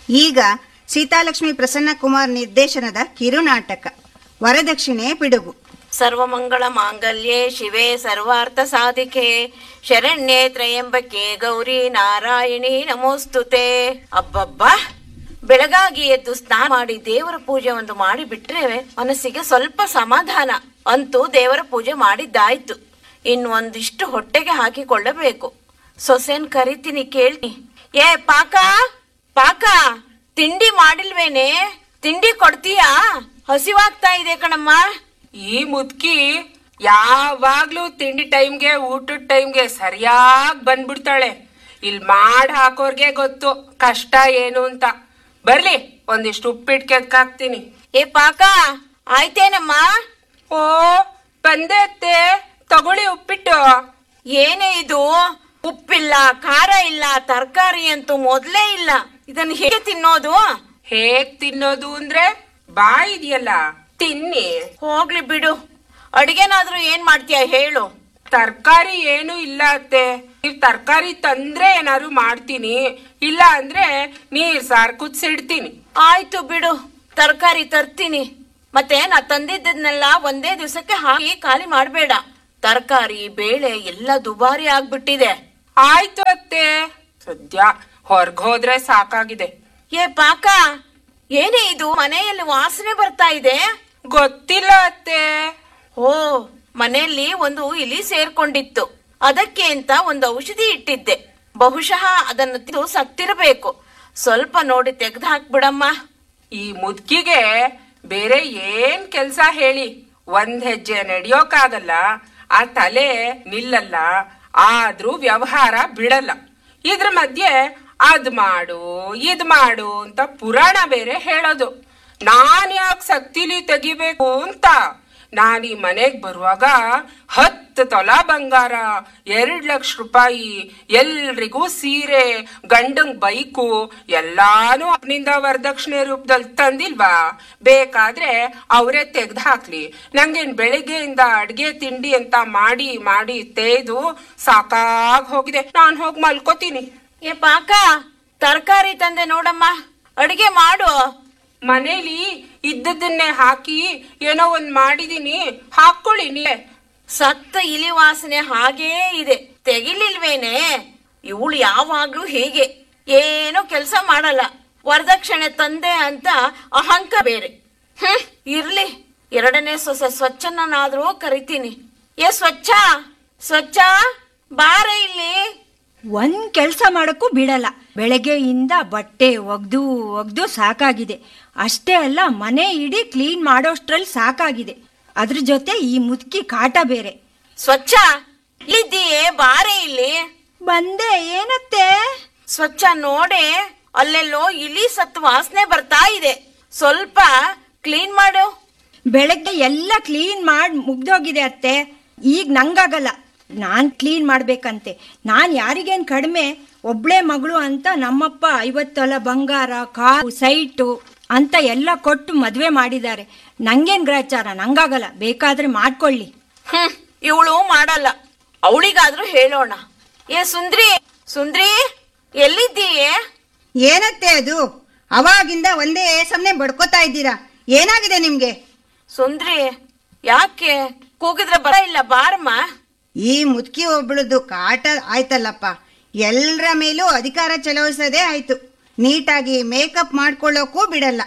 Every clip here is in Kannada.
ಈಗ ಸೀತಾಲಕ್ಷ್ಮಿ ಪ್ರಸನ್ನ ಕುಮಾರ್ ನಿರ್ದೇಶನದ ಕಿರುನಾಟಕ ವರದಕ್ಷಿಣೆ ಪಿಡುಗು ಸರ್ವಮಂಗಳ ಮಾಂಗಲ್ಯೆ ಶಿವೆ ಸರ್ವಾರ್ಥ ಸಾಧಿಕೆ ಶರಣ್ಯೆ ತ್ರಯಂಬಕೆ ಗೌರಿ ನಾರಾಯಣಿ ನಮೋಸ್ತುತೆ ಅಬ್ಬಬ್ಬಾ ಬೆಳಗಾಗಿ ಎದ್ದು ಸ್ನಾನ ಮಾಡಿ ದೇವರ ಪೂಜೆ ಒಂದು ಮಾಡಿ ಬಿಟ್ರೆ ಮನಸ್ಸಿಗೆ ಸ್ವಲ್ಪ ಸಮಾಧಾನ ಅಂತೂ ದೇವರ ಪೂಜೆ ಮಾಡಿದ್ದಾಯ್ತು ಇನ್ನು ಒಂದಿಷ್ಟು ಹೊಟ್ಟೆಗೆ ಹಾಕಿಕೊಳ್ಳಬೇಕು ಸೊಸೆನ್ ಕರಿತೀನಿ ಕೇಳಿ ಏ ಪಾಕ ಪಾಕ ತಿಂಡಿ ಮಾಡಿಲ್ವೇನೆ ತಿಂಡಿ ಕೊಡ್ತೀಯಾ ಹಸಿವಾಗ್ತಾ ಇದೆ ಕಣಮ್ಮ ಈ ಮುದ್ಕಿ ಯಾವಾಗ್ಲೂ ತಿಂಡಿ ಟೈಮ್ಗೆ ಊಟದ ಟೈಮ್ಗೆ ಸರಿಯಾಗಿ ಬಂದ್ಬಿಡ್ತಾಳೆ ಇಲ್ಲಿ ಮಾಡ್ ಹಾಕೋರ್ಗೆ ಗೊತ್ತು ಕಷ್ಟ ಏನು ಅಂತ ಬರ್ಲಿ ಒಂದಿಷ್ಟು ಉಪ್ಪಿಟ್ಟು ಕೆದ್ಕಾಕ್ತೀನಿ ಏ ಪಾಕ ಆಯ್ತೇನಮ್ಮ ಓ ಬಂದೆ ಅತ್ತೆ ತಗೊಳ್ಳಿ ಉಪ್ಪಿಟ್ಟು ಏನೇ ಇದು ಉಪ್ಪಿಲ್ಲ ಖಾರ ಇಲ್ಲ ತರಕಾರಿ ಅಂತೂ ಮೊದ್ಲೇ ಇಲ್ಲ ಇದನ್ನ ಹೇಗೆ ತಿನ್ನೋದು ಹೇಗ್ ತಿನ್ನೋದು ಅಂದ್ರೆ ಬಾಯ್ ಇದೆಯಲ್ಲ ತಿನ್ನಿ ಹೋಗ್ಲಿ ಬಿಡು ಅಡಿಗೆನಾದ್ರೂ ಏನ್ ಮಾಡ್ತೀಯ ಹೇಳು ತರ್ಕಾರಿ ಏನು ಇಲ್ಲ ಅತ್ತೆ ನೀವ್ ತರ್ಕಾರಿ ತಂದ್ರೆ ಏನಾದ್ರು ಮಾಡ್ತೀನಿ ಇಲ್ಲ ಅಂದ್ರೆ ನೀರ್ ಸಾರ್ ಕುದ್ಸಿಡ್ತೀನಿ ಆಯ್ತು ಬಿಡು ತರಕಾರಿ ತರ್ತೀನಿ ಮತ್ತೆ ನಾ ತಂದಿದ್ದನ್ನೆಲ್ಲ ಒಂದೇ ದಿವಸಕ್ಕೆ ಹಾಕಿ ಖಾಲಿ ಮಾಡ್ಬೇಡ ತರಕಾರಿ ಬೇಳೆ ಎಲ್ಲ ದುಬಾರಿ ಆಗ್ಬಿಟ್ಟಿದೆ ಆಯ್ತು ಅತ್ತೆ ಸದ್ಯ ಹೊರ್ಗ್ ಹೋದ್ರೆ ಸಾಕಾಗಿದೆ ಏ ಪಾಕ ಏನೇ ಇದು ಮನೆಯಲ್ಲಿ ವಾಸನೆ ಬರ್ತಾ ಇದೆ ಗೊತ್ತಿಲ್ಲ ಅತ್ತೆ ಓ ಮನೆಯಲ್ಲಿ ಒಂದು ಇಲಿ ಸೇರ್ಕೊಂಡಿತ್ತು ಅದಕ್ಕೆ ಅಂತ ಒಂದು ಔಷಧಿ ಇಟ್ಟಿದ್ದೆ ಬಹುಶಃ ಅದನ್ನು ತಿಂದು ಸತ್ತಿರಬೇಕು ಸ್ವಲ್ಪ ನೋಡಿ ತೆಗೆದು ಹಾಕ್ಬಿಡಮ್ಮ ಈ ಮುದ್ಕಿಗೆ ಬೇರೆ ಏನ್ ಕೆಲ್ಸ ಹೇಳಿ ಒಂದ್ ಹೆಜ್ಜೆ ನಡಿಯೋಕಾಗಲ್ಲ ಆ ತಲೆ ನಿಲ್ಲಲ್ಲ ಆದ್ರೂ ವ್ಯವಹಾರ ಬಿಡಲ್ಲ ಇದ್ರ ಮಧ್ಯೆ ಅದ್ ಮಾಡು ಇದ್ ಮಾಡು ಅಂತ ಪುರಾಣ ಬೇರೆ ಹೇಳೋದು ನಾನ್ ಯಾಕೆ ಸಕ್ತಿಲಿ ತೆಗಿಬೇಕು ಅಂತ ನಾನ್ ಈ ಮನೆಗ್ ಬರುವಾಗ ಹತ್ತು ತೊಲ ಬಂಗಾರ ಎರಡ್ ಲಕ್ಷ ರೂಪಾಯಿ ಎಲ್ರಿಗೂ ಸೀರೆ ಗಂಡಂಗ್ ಬೈಕು ಎಲ್ಲಾನು ಅಪ್ನಿಂದ ವರದಕ್ಷಿಣೆ ರೂಪದಲ್ಲಿ ತಂದಿಲ್ವಾ ಬೇಕಾದ್ರೆ ಅವರೇ ತೆಗ್ದು ಹಾಕ್ಲಿ ನಂಗೇನ್ ಬೆಳಿಗ್ಗೆಯಿಂದ ಅಡ್ಗೆ ತಿಂಡಿ ಅಂತ ಮಾಡಿ ಮಾಡಿ ತೇದು ಸಾಕಾಗ್ ಹೋಗಿದೆ ನಾನ್ ಹೋಗಿ ಮಲ್ಕೋತೀನಿ ಏ ಪಾಕ ತರಕಾರಿ ತಂದೆ ನೋಡಮ್ಮ ಅಡಿಗೆ ಮಾಡು ಮನೇಲಿ ಇದ್ದದನ್ನೇ ಹಾಕಿ ಏನೋ ಒಂದ್ ಮಾಡಿದೀನಿ ಹಾಕೊಳ್ಳಿ ನೀವೇ ಸತ್ತ ಇಲಿ ವಾಸನೆ ಹಾಗೇ ಇದೆ ತೆಗಿಲಿಲ್ವೇನೆ ಇವಳು ಯಾವಾಗ್ಲೂ ಹೀಗೆ ಏನೋ ಕೆಲಸ ಮಾಡಲ್ಲ ವರದಕ್ಷಿಣೆ ತಂದೆ ಅಂತ ಅಹಂಕ ಬೇರೆ ಹ್ಮ್ ಇರ್ಲಿ ಎರಡನೇ ಸೊಸೆ ಸ್ವಚ್ಛನಾದ್ರೂ ಕರಿತೀನಿ ಏ ಸ್ವಚ್ಛ ಸ್ವಚ್ಛ ಬಾರ ಇಲ್ಲಿ ಒಂದ್ ಕೆಲ್ಸ ಮಾಡಕ್ಕೂ ಬಿಡಲ್ಲ ಬೆಳಗ್ಗೆಯಿಂದ ಬಟ್ಟೆ ಒಗ್ದು ಒಗ್ದು ಸಾಕಾಗಿದೆ ಅಷ್ಟೇ ಅಲ್ಲ ಮನೆ ಇಡೀ ಕ್ಲೀನ್ ಮಾಡೋಷ್ಟ್ರಲ್ಲಿ ಸಾಕಾಗಿದೆ ಅದ್ರ ಜೊತೆ ಈ ಮುದುಕಿ ಕಾಟ ಬೇರೆ ಸ್ವಚ್ಛ ಇಲ್ಲಿದ್ದೀಯೇ ಬಾರೆ ಇಲ್ಲಿ ಬಂದೆ ಏನತ್ತೆ ಸ್ವಚ್ಛ ನೋಡೆ ಅಲ್ಲೆಲ್ಲೋ ಇಲಿ ಸತ್ ವಾಸನೆ ಬರ್ತಾ ಇದೆ ಸ್ವಲ್ಪ ಕ್ಲೀನ್ ಮಾಡು ಬೆಳಗ್ಗೆ ಎಲ್ಲ ಕ್ಲೀನ್ ಮಾಡಿ ಮುಗ್ದೋಗಿದೆ ಅತ್ತೆ ಈಗ ನಂಗಾಗಲ್ಲ ನಾನ್ ಕ್ಲೀನ್ ಮಾಡ್ಬೇಕಂತೆ ನಾನ್ ಯಾರಿಗೇನ್ ಕಡಿಮೆ ಒಬ್ಳೆ ಮಗಳು ಅಂತ ನಮ್ಮಪ್ಪ ಐವತ್ತೊಲ ಬಂಗಾರ ಕಾರು ಸೈಟು ಅಂತ ಎಲ್ಲ ಕೊಟ್ಟು ಮದ್ವೆ ಮಾಡಿದ್ದಾರೆ ನಂಗೇನ್ ಗ್ರಾಚಾರ ನಂಗಾಗಲ್ಲ ಬೇಕಾದ್ರೆ ಮಾಡ್ಕೊಳ್ಳಿ ಹ್ಮ್ ಇವಳು ಮಾಡಲ್ಲ ಅವಳಿಗಾದ್ರೂ ಹೇಳೋಣ ಏ ಸುಂದ್ರಿ ಸುಂದ್ರಿ ಎಲ್ಲಿದ್ದೀಯೇ ಏನತ್ತೆ ಅದು ಅವಾಗಿಂದ ಒಂದೇ ಸಮನೆ ಬಡ್ಕೋತಾ ಇದ್ದೀರಾ ಏನಾಗಿದೆ ನಿಮ್ಗೆ ಸುಂದ್ರಿ ಯಾಕೆ ಕೂಗಿದ್ರೆ ಬರ ಇಲ್ಲ ಬಾರಮ್ಮ ಈ ಮುದುಕಿ ಒಬ್ಳದ್ದು ಕಾಟ ಆಯ್ತಲ್ಲಪ್ಪ ಎಲ್ಲರ ಮೇಲೂ ಅಧಿಕಾರ ಚಲಾಯಿಸೋದೇ ಆಯ್ತು ನೀಟಾಗಿ ಮೇಕಪ್ ಮಾಡ್ಕೊಳ್ಳೋಕ್ಕೂ ಬಿಡಲ್ಲ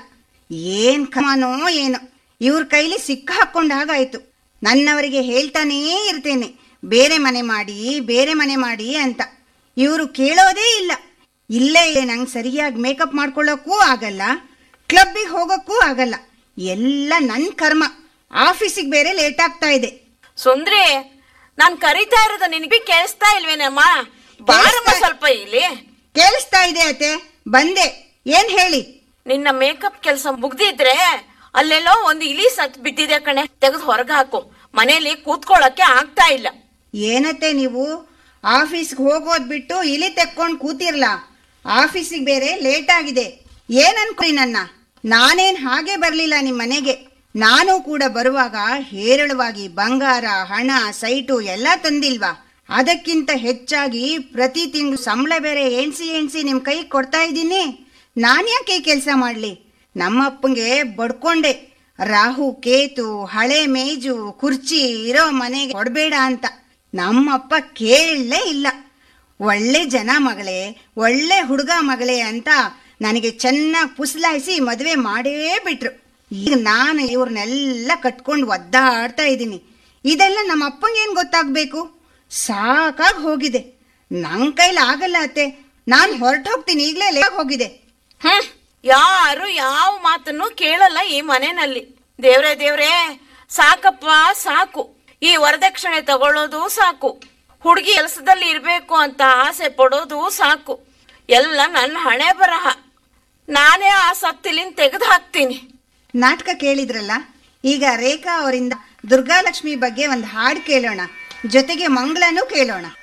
ಏನ್ ಕಮಾನೋ ಏನೋ ಇವ್ರ ಕೈಲಿ ಸಿಕ್ಕ ಹಾಕೊಂಡ ಹಾಗಾಯ್ತು ನನ್ನವರಿಗೆ ಹೇಳ್ತಾನೇ ಇರ್ತೇನೆ ಬೇರೆ ಮನೆ ಮಾಡಿ ಬೇರೆ ಮನೆ ಮಾಡಿ ಅಂತ ಇವರು ಕೇಳೋದೇ ಇಲ್ಲ ಇಲ್ಲೇ ನಂಗೆ ಸರಿಯಾಗಿ ಮೇಕಪ್ ಮಾಡ್ಕೊಳ್ಳೋಕ್ಕೂ ಆಗಲ್ಲ ಕ್ಲಬ್ಬಿಗೆ ಹೋಗೋಕ್ಕೂ ಆಗಲ್ಲ ಎಲ್ಲ ನನ್ನ ಕರ್ಮ ಆಫೀಸಿಗೆ ಬೇರೆ ಲೇಟ್ ಆಗ್ತಾ ಇದೆ ಸುಂದ್ರಿ ನಾನ್ ಕರಿತಾ ಇರೋದು ನಿನಗೆ ಕೇಳಿಸ್ತಾ ಇಲ್ವೇನಮ್ಮ ಬಾರಮ್ಮ ಕೇಳಿಸ್ತಾ- ಸ್ವಲ್ಪ ಇಲ್ಲಿ ಕೇಳಿಸ್ತಾ ಇದೆ ಅತ್ತೆ ಬಂದೆ ಏನ್ ಹೇಳಿ ನಿನ್ನ ಮೇಕಪ್ ಕೆಲಸ ಮುಗ್ದಿದ್ರೆ ಅಲ್ಲೆಲ್ಲೋ ಒಂದು ಇಲಿ ಸತ್ ಬಿದ್ದಿದೆ ಕಣೆ ತೆಗೆದು ಹೊರಗೆ ಹಾಕು ಮನೇಲಿ ಕೂತ್ಕೊಳ್ಳಕ್ಕೆ ಆಗ್ತಾ ಇಲ್ಲ ಏನತ್ತೆ ನೀವು ಆಫೀಸ್ಗೆ ಹೋಗೋದ್ ಬಿಟ್ಟು ಇಲಿ ತೆಕ್ಕೊಂಡು ಕೂತಿರ್ಲ ಆಫೀಸಿಗೆ ಬೇರೆ ಲೇಟ್ ಆಗಿದೆ ಏನ್ ಅನ್ಕೊಳ್ಳಿ ನನ್ನ ನಾನೇನ್ ಹಾಗೆ ಬರ್ಲಿಲ್ಲ ನಿಮ್ ಮನೆಗೆ ನಾನು ಕೂಡ ಬರುವಾಗ ಹೇರಳವಾಗಿ ಬಂಗಾರ ಹಣ ಸೈಟು ಎಲ್ಲ ತಂದಿಲ್ವಾ ಅದಕ್ಕಿಂತ ಹೆಚ್ಚಾಗಿ ಪ್ರತಿ ತಿಂಗಳು ಸಂಬಳ ಬೇರೆ ಎಣ್ಸಿ ಎಣ್ಸಿ ನಿಮ್ ಕೈ ಕೊಡ್ತಾ ಇದ್ದೀನಿ ನಾನ್ಯಾಕೆ ಕೆಲಸ ಮಾಡಲಿ ನಮ್ಮ ಅಪ್ಪಂಗೆ ಬಡ್ಕೊಂಡೆ ರಾಹು ಕೇತು ಹಳೆ ಮೇಜು ಕುರ್ಚಿ ಇರೋ ಮನೆಗೆ ಕೊಡಬೇಡ ಅಂತ ನಮ್ಮಪ್ಪ ಕೇಳಲೇ ಇಲ್ಲ ಒಳ್ಳೆ ಜನ ಮಗಳೇ ಒಳ್ಳೆ ಹುಡುಗ ಮಗಳೇ ಅಂತ ನನಗೆ ಚೆನ್ನಾಗಿ ಪುಸಲಾಯಿಸಿ ಮದುವೆ ಮಾಡೇ ಬಿಟ್ರು ಈಗ ನಾನು ಇವ್ರನ್ನೆಲ್ಲ ಕಟ್ಕೊಂಡು ಒದ್ದಾಡ್ತಾ ಇದ್ದೀನಿ ಇದೆಲ್ಲ ನಮ್ಮ ಅಪ್ಪಂಗೇನು ಗೊತ್ತಾಗಬೇಕು ಸಾಕಾಗಿ ಹೋಗಿದೆ ನನ್ನ ಕೈಲಿ ಆಗಲ್ಲ ಅತ್ತೆ ನಾನು ಹೊರಟು ಹೋಗ್ತೀನಿ ಈಗಲೇ ಲೇಟ್ ಹೋಗಿದೆ ಹ್ಮ್ ಯಾರು ಯಾವ ಮಾತನ್ನು ಕೇಳಲ್ಲ ಈ ಮನೆಯಲ್ಲಿ ದೇವ್ರೇ ದೇವ್ರೇ ಸಾಕಪ್ಪ ಸಾಕು ಈ ವರದಕ್ಷಿಣೆ ತಗೊಳ್ಳೋದು ಸಾಕು ಹುಡುಗಿ ಕೆಲಸದಲ್ಲಿ ಇರ್ಬೇಕು ಅಂತ ಆಸೆ ಪಡೋದು ಸಾಕು ಎಲ್ಲ ನನ್ನ ಹಣೆ ಬರಹ ನಾನೇ ಆ ಸತ್ತಿಲಿಂದ ತೆಗೆದು ಹಾಕ್ತೀನಿ ನಾಟಕ ಕೇಳಿದ್ರಲ್ಲ ಈಗ ರೇಖಾ ಅವರಿಂದ ದುರ್ಗಾಲಕ್ಷ್ಮಿ ಬಗ್ಗೆ ಒಂದು ಹಾಡು ಕೇಳೋಣ ಜೊತೆಗೆ ಮಂಗಳನೂ ಕೇಳೋಣ